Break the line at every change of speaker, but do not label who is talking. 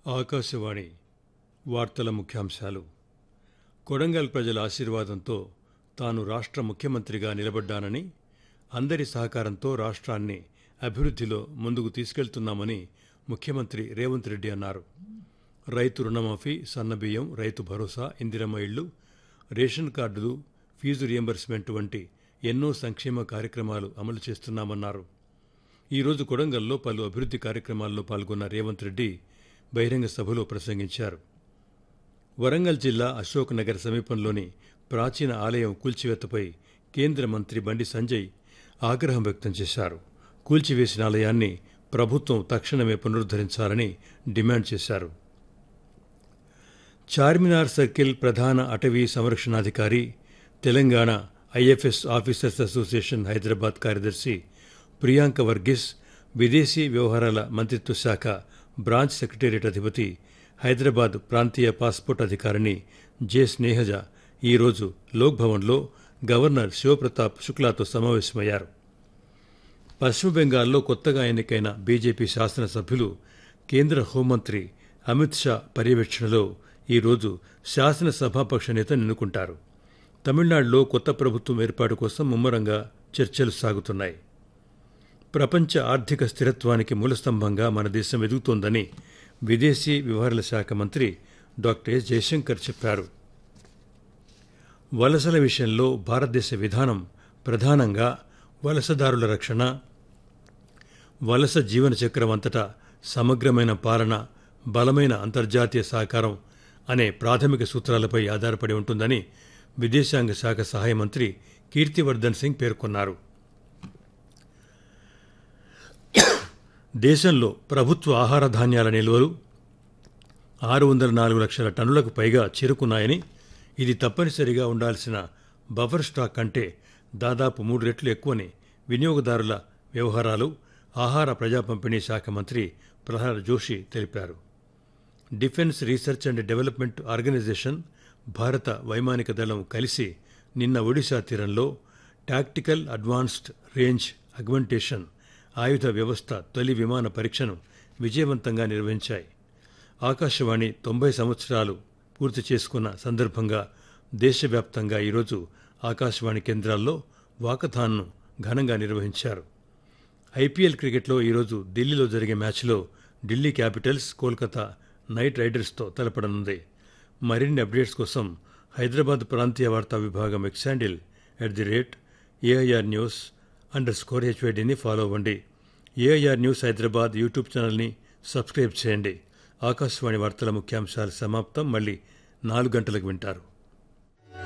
ఆకాశవాణి వార్తల ముఖ్యాంశాలు కొడంగల్ ప్రజల ఆశీర్వాదంతో తాను రాష్ట్ర ముఖ్యమంత్రిగా నిలబడ్డానని అందరి సహకారంతో రాష్ట్రాన్ని అభివృద్ధిలో ముందుకు తీసుకెళ్తున్నామని ముఖ్యమంత్రి రేవంత్ రెడ్డి అన్నారు రైతు రుణమాఫీ సన్నబియ్యం రైతు భరోసా ఇందిరమ్మ ఇళ్లు రేషన్ కార్డులు ఫీజు రియంబర్స్మెంట్ వంటి ఎన్నో సంక్షేమ కార్యక్రమాలు అమలు చేస్తున్నామన్నారు ఈరోజు కొడంగల్లో పలు అభివృద్ధి కార్యక్రమాల్లో పాల్గొన్న రేవంత్ రెడ్డి బహిరంగ సభలో ప్రసంగించారు వరంగల్ జిల్లా అశోక్ నగర్ సమీపంలోని ప్రాచీన ఆలయం కూల్చివేతపై కేంద్ర మంత్రి బండి సంజయ్ ఆగ్రహం వ్యక్తం చేశారు కూల్చివేసిన ఆలయాన్ని ప్రభుత్వం తక్షణమే పునరుద్ధరించాలని డిమాండ్ చేశారు చార్మినార్ సర్కిల్ ప్రధాన అటవీ సంరక్షణాధికారి Telangana IFS officers association Hyderabad కార్యదర్శి ప్రియాంక వర్గీస్ విదేశీ వ్యవహారాల మంత్రిత్వ శాఖ బ్రాంచ్ సెక్రటేరియట్ అధిపతి హైదరాబాద్ ప్రాంతీయ పాస్పోర్ట్ అధికారిని జె స్నేహజ ఈరోజు లోక్ భవన్లో గవర్నర్ శివప్రతాప్ శుక్లాతో సమావేశమయ్యారు పశ్చిమ బెంగాల్లో కొత్తగా ఎన్నికైన బీజేపీ శాసనసభ్యులు కేంద్ర హోంమంత్రి అమిత్ షా పర్యవేక్షణలో ఈరోజు శాసనసభాపక్ష నేతను ఎన్నుకుంటారు తమిళనాడులో కొత్త ప్రభుత్వం ఏర్పాటు కోసం ముమ్మరంగా చర్చలు సాగుతున్నాయి ప్రపంచ ఆర్థిక స్థిరత్వానికి మూలస్తంభంగా మన దేశం ఎదుగుతోందని విదేశీ వ్యవహారాల శాఖ మంత్రి డాక్టర్ ఎస్ జయశంకర్ చెప్పారు వలసల విషయంలో భారతదేశ విధానం ప్రధానంగా వలసదారుల రక్షణ వలస జీవన చక్రం అంతటా సమగ్రమైన పాలన బలమైన అంతర్జాతీయ సహకారం అనే ప్రాథమిక సూత్రాలపై ఆధారపడి ఉంటుందని విదేశాంగ శాఖ సహాయ మంత్రి కీర్తివర్ధన్ సింగ్ పేర్కొన్నారు దేశంలో ప్రభుత్వ ఆహార ధాన్యాల నిల్వలు ఆరు వందల నాలుగు లక్షల టన్నులకు పైగా చేరుకున్నాయని ఇది తప్పనిసరిగా ఉండాల్సిన బఫర్ స్టాక్ కంటే దాదాపు మూడు రెట్లు ఎక్కువని వినియోగదారుల వ్యవహారాలు ఆహార ప్రజా పంపిణీ శాఖ మంత్రి ప్రహ్లాద్ జోషి తెలిపారు defence research and development organisation భారత వైమానిక దళం కలిసి నిన్న ఒడిశా తీరంలో టాక్టికల్ అడ్వాన్స్డ్ రేంజ్ అగ్మెంటేషన్ ఆయుధ వ్యవస్థ తొలి విమాన పరీక్షను విజయవంతంగా నిర్వహించాయి ఆకాశవాణి తొంభై సంవత్సరాలు పూర్తి చేసుకున్న సందర్భంగా దేశవ్యాప్తంగా ఈరోజు ఆకాశవాణి కేంద్రాల్లో వాకథాన్ను ఘనంగా నిర్వహించారు ఐపీఎల్ క్రికెట్లో ఈరోజు ఢిల్లీలో జరిగే మ్యాచ్లో ఢిల్లీ క్యాపిటల్స్ కోల్కతా నైట్ రైడర్స్తో తలపడనుంది మరిన్ని అప్డేట్స్ కోసం హైదరాబాద్ ప్రాంతీయ వార్తా విభాగం X handle at the rate AIR news underscore హెచ్వైడిని ఫాలో అవ్వండి ఏఐఆర్ న్యూస్ హైదరాబాద్ యూట్యూబ్ ఛానల్ని సబ్స్క్రైబ్ చేయండి ఆకాశవాణి వార్తల ముఖ్యాంశాలు సమాప్తం మళ్ళీ నాలుగు గంటలకు వింటారు